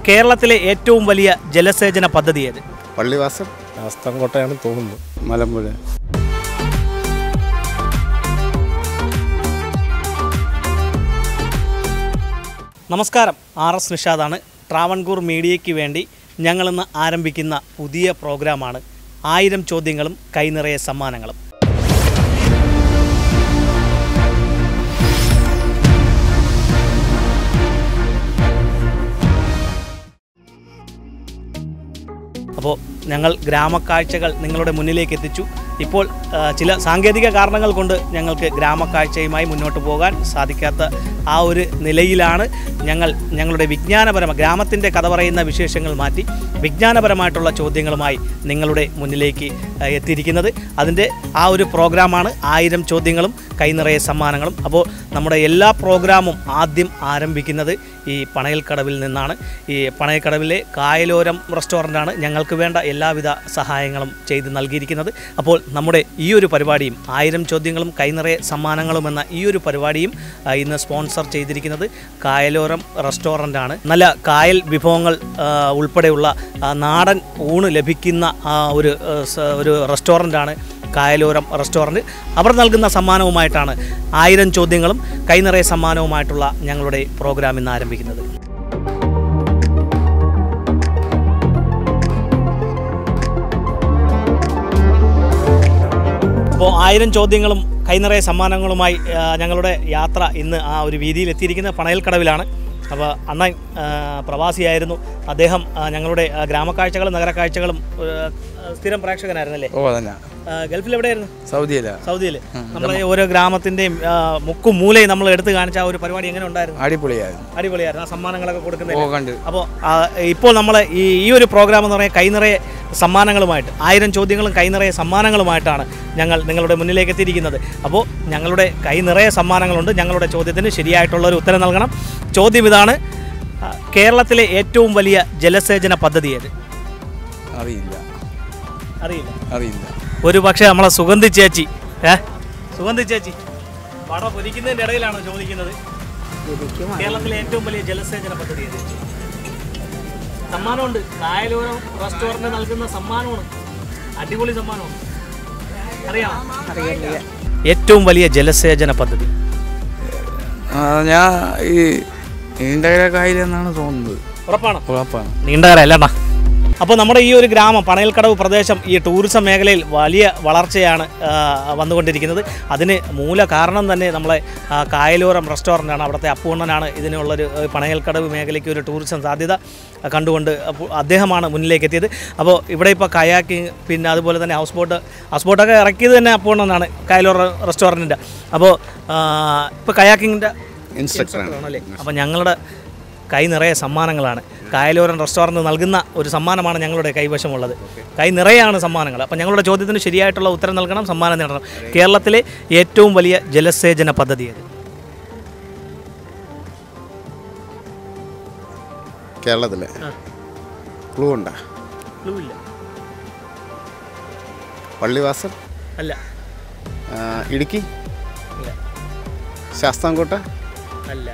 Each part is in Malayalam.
കേരളത്തിലെ ഏറ്റവും വലിയ ജലസേചന പദ്ധതി ഏത് പള്ളിവാസൽ ശാസ്താംകോട്ടയാണ് തോന്നുന്നു മലമ്പുഴ നമസ്കാരം ആർ എസ് നിഷാദാണ് ട്രാവൺകൂർ മീഡിയയ്ക്ക് വേണ്ടി ഞങ്ങളിന്ന് ആരംഭിക്കുന്ന പുതിയ പ്രോഗ്രാമാണ് ആയിരം ചോദ്യങ്ങളും കൈനിറയെ സമ്മാനങ്ങളും അപ്പോൾ ഞങ്ങൾ ഗ്രാമക്കാഴ്ചകൾ നിങ്ങളുടെ മുന്നിലേക്ക് എത്തിച്ചു ഇപ്പോൾ ആ, ചില സാങ്കേതിക കാരണങ്ങൾ കൊണ്ട് ഞങ്ങൾക്ക് ഗ്രാമക്കാഴ്ചയുമായി മുന്നോട്ട് പോകാൻ സാധിക്കാത്ത ആ ഒരു നിലയിലാണ് ഞങ്ങൾ ഞങ്ങളുടെ വിജ്ഞാനപരമായ ഗ്രാമത്തിൻ്റെ കഥ പറയുന്ന വിശേഷങ്ങൾ മാറ്റി വിജ്ഞാനപരമായിട്ടുള്ള ചോദ്യങ്ങളുമായി നിങ്ങളുടെ മുന്നിലേക്ക് ആ, എത്തിയിരിക്കുന്നത് അതിൻ്റെ ആ ഒരു പ്രോഗ്രാമാണ് ആയിരം ചോദ്യങ്ങളും കൈനിറയെ സമ്മാനങ്ങളും അപ്പോൾ നമ്മുടെ എല്ലാ പ്രോഗ്രാമും ആദ്യം ആരംഭിക്കുന്നത് ഈ പണയൽക്കടവിൽ നിന്നാണ് ഈ പണയൽക്കടവിലെ കായലോരം റെസ്റ്റോറൻ്റാണ് ഞങ്ങൾക്ക് വേണ്ട എല്ലാവിധ സഹായങ്ങളും ചെയ്ത് നൽകിയിരിക്കുന്നത് അപ്പോൾ നമ്മുടെ ഈ ഒരു പരിപാടിയും ആയിരം ചോദ്യങ്ങളും കൈനിറയെ സമ്മാനങ്ങളും എന്ന ഈ ഒരു പരിപാടിയും ആ, ഇന്ന് സ്പോൺസർ ചെയ്തിരിക്കുന്നത് കായലോരം റെസ്റ്റോറൻ്റാണ് നല്ല കായൽ വിഭവങ്ങൾ ആ, ഉൾപ്പെടെയുള്ള ആ, നാടൻ ഊണ് ലഭിക്കുന്ന ആ, ഒരു ആ, സ- ഒരു റെസ്റ്റോറൻ്റാണ് കായലോരം റെസ്റ്റോറൻറ്റ് അവർ നൽകുന്ന സമ്മാനവുമായിട്ടാണ് ആയിരം ചോദ്യങ്ങളും കൈനിറയ സമ്മാനവുമായിട്ടുള്ള ഞങ്ങളുടെ പ്രോഗ്രാം ഇന്ന് ആരംഭിക്കുന്നത് അപ്പോൾ ആയിരം ചോദ്യങ്ങളും കൈനിറയ സമ്മാനങ്ങളുമായി ആ, ഞങ്ങളുടെ യാത്ര ഇന്ന് ആ ഒരു വീതിയിൽ എത്തിയിരിക്കുന്നത് പണയൽക്കടവിലാണ് അപ്പോൾ അണ്ണൻ ആ, പ്രവാസിയായിരുന്നു അദ്ദേഹം ആ, ഞങ്ങളുടെ ആ, ഗ്രാമക്കാഴ്ചകളും നഗരക്കാഴ്ചകളും ആ, സ്ഥിരം പ്രേക്ഷകനായിരുന്നല്ലേ ഓ അതന്നെ ആ, ഗൾഫിൽ എവിടെയായിരുന്നു സൗദിയില സൗദിയിൽ നമ്മളെ ഓരോ ഗ്രാമത്തിൻ്റെയും മുക്കും മൂലയും നമ്മൾ എടുത്തു കാണിച്ച ആ ഒരു പരിപാടി എങ്ങനെ ഉണ്ടായിരുന്നു അടിപൊളിയായിരുന്നു അടിപൊളിയായിരുന്നു ആ സമ്മാനങ്ങളൊക്കെ ഓ കൊടുക്കുന്നത് കണ്ട് അപ്പോൾ ഇപ്പോൾ നമ്മൾ ഈ ഈ ഒരു പ്രോഗ്രാം എന്ന് പറയുന്നത് കൈനിറയെ സമ്മാനങ്ങളുമായിട്ട് ആയിരം ചോദ്യങ്ങളും കൈനിറയെ സമ്മാനങ്ങളുമായിട്ടാണ് ഞങ്ങൾ നിങ്ങളുടെ മുന്നിലേക്ക് എത്തിയിരിക്കുന്നത് അപ്പോൾ ഞങ്ങളുടെ കൈനിറയെ സമ്മാനങ്ങളുണ്ട് ഞങ്ങളുടെ ചോദ്യത്തിന് ശരിയായിട്ടുള്ള ഒരു ഉത്തരം നൽകണം ചോദ്യം ഇതാണ് ആ, കേരളത്തിലെ ഏറ്റവും വലിയ ജലസേചന പദ്ധതി ഏത് അറിയില്ല അറിയില്ല അറിയില്ല ഒരു പക്ഷേ നമ്മളെ സുഗന്ധി ചേച്ചി ഏ സുഗന്ധി ചേച്ചി പട പൊരിക്കുന്നതിൻ്റെ ഇടയിലാണോ ചോദിക്കുന്നത് കേരളത്തിലെ ഏറ്റവും വലിയ ജലസേചന പദ്ധതി ഏത് സമ്മാനമുണ്ട് കായലോരം റെസ്റ്റോറൻറ്റ് നൽകുന്ന സമ്മാനമാണ് അടിപൊളി സമ്മാനമാണ് അറിയാം ഏറ്റവും വലിയ ജലസേചന പദ്ധതി ആ, ഞാൻ ഈ നീണ്ടകര കായലെന്നാണ് തോന്നുന്നത് ഉറപ്പാണ് ഉറപ്പാണ് നീണ്ടകര അല്ലണ്ണ അപ്പോൾ നമ്മുടെ ഈ ഒരു ഗ്രാമം പണയൽക്കടവ് പ്രദേശം ഈ ടൂറിസം മേഖലയിൽ വലിയ വളർച്ചയാണ് ആ, വന്നുകൊണ്ടിരിക്കുന്നത് അതിന് മൂല കാരണം തന്നെ നമ്മളെ ആ, കായലോരം റെസ്റ്റോറൻ്റാണ് അവിടുത്തെ അപ്പൂണ്ണനാണ് ഇതിനുള്ളൊരു ഏ, പണയൽക്കടവ് മേഖലയ്ക്ക് ഒരു ടൂറിസം സാധ്യത കണ്ടുകൊണ്ട് അപ്പോൾ അദ്ദേഹമാണ് മുന്നിലേക്ക് എത്തിയത് അപ്പോൾ ഇവിടെ ഇപ്പോൾ കയാക്കിങ് പിന്നെ അതുപോലെ തന്നെ ഹൗസ് ബോട്ട് ഹൗസ് ബോട്ടൊക്കെ ഇറക്കിയത് തന്നെ അപ്പൂണ്ണനാണ് കായലോരം റെസ്റ്റോറൻറ്റിൻ്റെ അപ്പോൾ ഇപ്പോൾ കയാക്കിങ്ങിൻ്റെ ഇൻസ്ട്രക്ടറാണ് ആണല്ലേ അപ്പോൾ ഞങ്ങളുടെ കൈ നിറയെ സമ്മാനങ്ങളാണ് കായലോരം റെസ്റ്റോറൻറ്റ് നൽകുന്ന ഒരു സമ്മാനമാണ് ഞങ്ങളുടെ കൈവശമുള്ളത് കൈ നിറയാണ് സമ്മാനങ്ങൾ അപ്പോൾ ഞങ്ങളുടെ ചോദ്യത്തിന് ശരിയായിട്ടുള്ള ഉത്തരം നൽകണം സമ്മാനം നേടണം കേരളത്തിലെ ഏറ്റവും വലിയ ജലസേചന പദ്ധതി ഏത് കേരളത്തിലെ ആ. ക്ലൂ ഉണ്ടാ ക്ലൂ ഇല്ല പള്ളിവാസൽ അല്ല ആ, ഇടുക്കി ഇല്ല ശാസ്താംകോട്ട അല്ല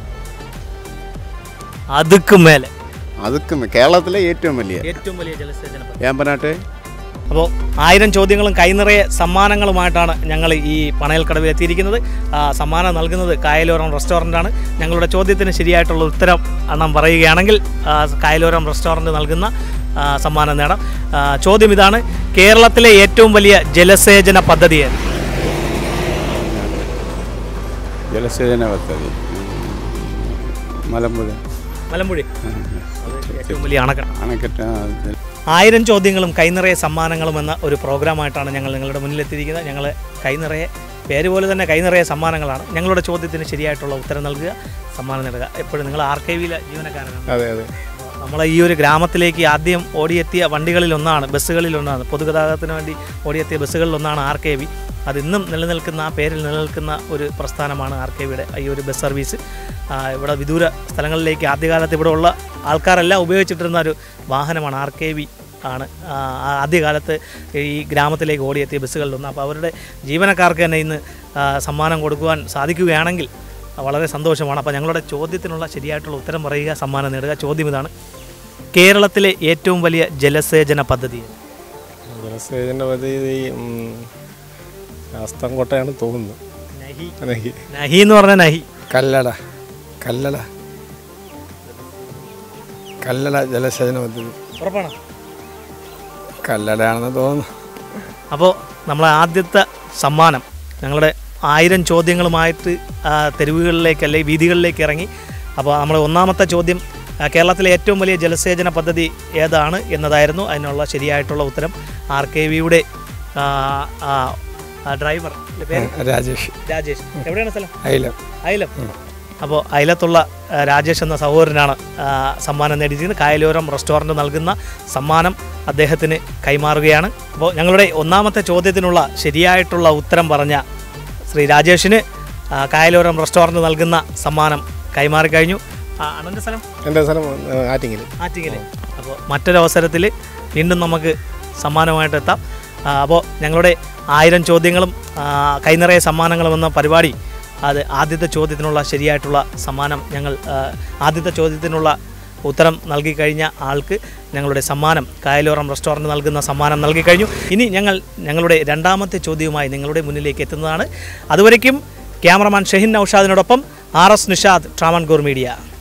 അതുക്കും മേലെ അതൊക്കെ കേരളത്തിലെ ഏറ്റവും വലിയ ഏറ്റവും വലിയ ജലസേചന പദ്ധതി ഏമ്പനാട്ട് അപ്പോൾ ആയിരം ചോദ്യങ്ങളും കൈനിറയെ സമ്മാനങ്ങളുമായിട്ടാണ് ഞങ്ങൾ ഈ പണയൽക്കടവിൽ എത്തിയിരിക്കുന്നത് ആ, സമ്മാനം നൽകുന്നത് കായലോരം റെസ്റ്റോറൻ്റാണ് ഞങ്ങളുടെ ചോദ്യത്തിന് ശരിയായിട്ടുള്ള ഉത്തരം അണ്ണം പറയുകയാണെങ്കിൽ ആ, കായലോരം റെസ്റ്റോറൻറ്റ് നൽകുന്ന ആ, സമ്മാനം നേടാം ആ, ചോദ്യം ഇതാണ് കേരളത്തിലെ ഏറ്റവും വലിയ ജലസേചന പദ്ധതി ഏത് ജലസേചന പദ്ധതി മലമ്പുഴ മലമ്പുഴ ഏറ്റവും വലിയ അണക്കെട്ട് അണക്കെട്ട് ആ, ഇത്. ആയിരം ചോദ്യങ്ങളും കൈനിറയെ സമ്മാനങ്ങളും എന്ന ഒരു പ്രോഗ്രാമായിട്ടാണ് ഞങ്ങൾ നിങ്ങളുടെ മുന്നിലെത്തിയിരിക്കുന്നത് ഞങ്ങൾ കൈനിറയെ പേര് പോലെ തന്നെ കൈനിറയെ സമ്മാനങ്ങളാണ് ഞങ്ങളുടെ ചോദ്യത്തിന് ശരിയായിട്ടുള്ള ഉത്തരം നൽകുക സമ്മാനം നേടുക എപ്പോഴും നിങ്ങൾ ആർ കെ വിയിലെ ജീവനക്കാരനാണ് അതെ അതെ നമ്മളെ ഈ ഒരു ഗ്രാമത്തിലേക്ക് ആദ്യം ഓടിയെത്തിയ വണ്ടികളിലൊന്നാണ് ബസ്സുകളിലൊന്നാണ് പൊതുഗതാഗതത്തിന് വേണ്ടി ഓടിയെത്തിയ ബസ്സുകളിലൊന്നാണ് ആർ കെ വി അത് ഇന്നും നിലനിൽക്കുന്ന ആ പേരിൽ നിലനിൽക്കുന്ന ഒരു പ്രസ്ഥാനമാണ് ആർ കെ വിയുടെ ഈ ഒരു ബസ് സർവീസ് ആ, ഇവിടെ വിദൂര സ്ഥലങ്ങളിലേക്ക് ആദ്യകാലത്ത് ഇവിടെ ഉള്ള ആൾക്കാരെല്ലാം ഉപയോഗിച്ചിട്ടിരുന്ന ഒരു വാഹനമാണ് ആർ കെ വി ആണ് ആ, ആ ആദ്യകാലത്ത് ഈ ഗ്രാമത്തിലേക്ക് ഓടിയെത്തിയ ബസ്സുകളിലൊന്ന് അപ്പോൾ അവരുടെ ജീവനക്കാർക്ക് തന്നെ ഇന്ന് ആ, സമ്മാനം കൊടുക്കുവാൻ സാധിക്കുകയാണെങ്കിൽ വളരെ സന്തോഷമാണ് അപ്പോൾ ഞങ്ങളുടെ ചോദ്യത്തിനുള്ള ശരിയായിട്ടുള്ള ഉത്തരം പറയുക സമ്മാനം നേടുക ചോദ്യം ഇതാണ് കേരളത്തിലെ ഏറ്റവും വലിയ ജലസേചന പദ്ധതി ഏത്? ജലസേചന പദ്ധതി ഉം, ശാസ്താംകോട്ടയാണ് തോന്നുന്നു നഹി. നഹി എന്ന് പറഞ്ഞാൽ നഹി കല്ലട കല്ലട കല്ലട ജലസേചന പദ്ധതി ഉറപ്പാണ് കല്ലടയാണെന്ന് തോന്നുന്നു അപ്പോൾ നമ്മളെ ആദ്യത്തെ സമ്മാനം ഞങ്ങളുടെ ആയിരം ചോദ്യങ്ങളുമായിട്ട് ആ, തെരുവുകളിലേക്ക് അല്ലെങ്കിൽ വീതികളിലേക്ക് ഇറങ്ങി അപ്പോൾ നമ്മുടെ ഒന്നാമത്തെ ചോദ്യം ആ, കേരളത്തിലെ ഏറ്റവും വലിയ ജലസേചന പദ്ധതി ഏതാണ് എന്നതായിരുന്നു അതിനുള്ള ശരിയായിട്ടുള്ള ഉത്തരം ആർ കെ വിയുടെ ഡ്രൈവർ പേര് രാജേഷ് രാജേഷ് എവിടെയാണ് സ്ഥലം അയിലം അയലം അപ്പോൾ അയലത്തുള്ള ആ, രാജേഷ് എന്ന സഹോദരനാണ് ആ, സമ്മാനം നേടിയിരിക്കുന്നത് കായലോരം റെസ്റ്റോറൻറ്റ് നൽകുന്ന സമ്മാനം അദ്ദേഹത്തിന് കൈമാറുകയാണ് അപ്പോൾ ഞങ്ങളുടെ ഒന്നാമത്തെ ചോദ്യത്തിനുള്ള ശരിയായിട്ടുള്ള ഉത്തരം പറഞ്ഞ ശ്രീ രാജേഷിന് ആ, കായലോരം റെസ്റ്റോറൻറ്റ് നൽകുന്ന സമ്മാനം കൈമാറി കഴിഞ്ഞു ആ, അണ്ണൻ്റെ സ്ഥലം എൻ്റെ സ്ഥലം ആ, ആറ്റിങ്ങൽ ആറ്റിങ്ങൽ അപ്പോൾ മറ്റൊരവസരത്തിൽ വീണ്ടും നമുക്ക് സമ്മാനമായിട്ട് എത്താം ആ, അപ്പോൾ ഞങ്ങളുടെ ആയിരം ചോദ്യങ്ങളും ആ, കൈനിറയ സമ്മാനങ്ങളും എന്ന പരിപാടി അത് ആദ്യത്തെ ചോദ്യത്തിനുള്ള ശരിയായിട്ടുള്ള സമ്മാനം ഞങ്ങൾ ആ, ആദ്യത്തെ ചോദ്യത്തിനുള്ള ഉത്തരം നൽകി കഴിഞ്ഞ ആൾക്ക് ഞങ്ങളുടെ സമ്മാനം കായലോറം റെസ്റ്റോറൻറ്റ് നൽകുന്ന സമ്മാനം നൽകി കഴിഞ്ഞു ഇനി ഞങ്ങൾ ഞങ്ങളുടെ രണ്ടാമത്തെ ചോദ്യവുമായി നിങ്ങളുടെ മുന്നിലേക്ക് എത്തുന്നതാണ് അതുവരയ്ക്കും ക്യാമറമാൻ ഷെഹിൻ നൌഷാദിനോടൊപ്പം R S Nishad Travancore media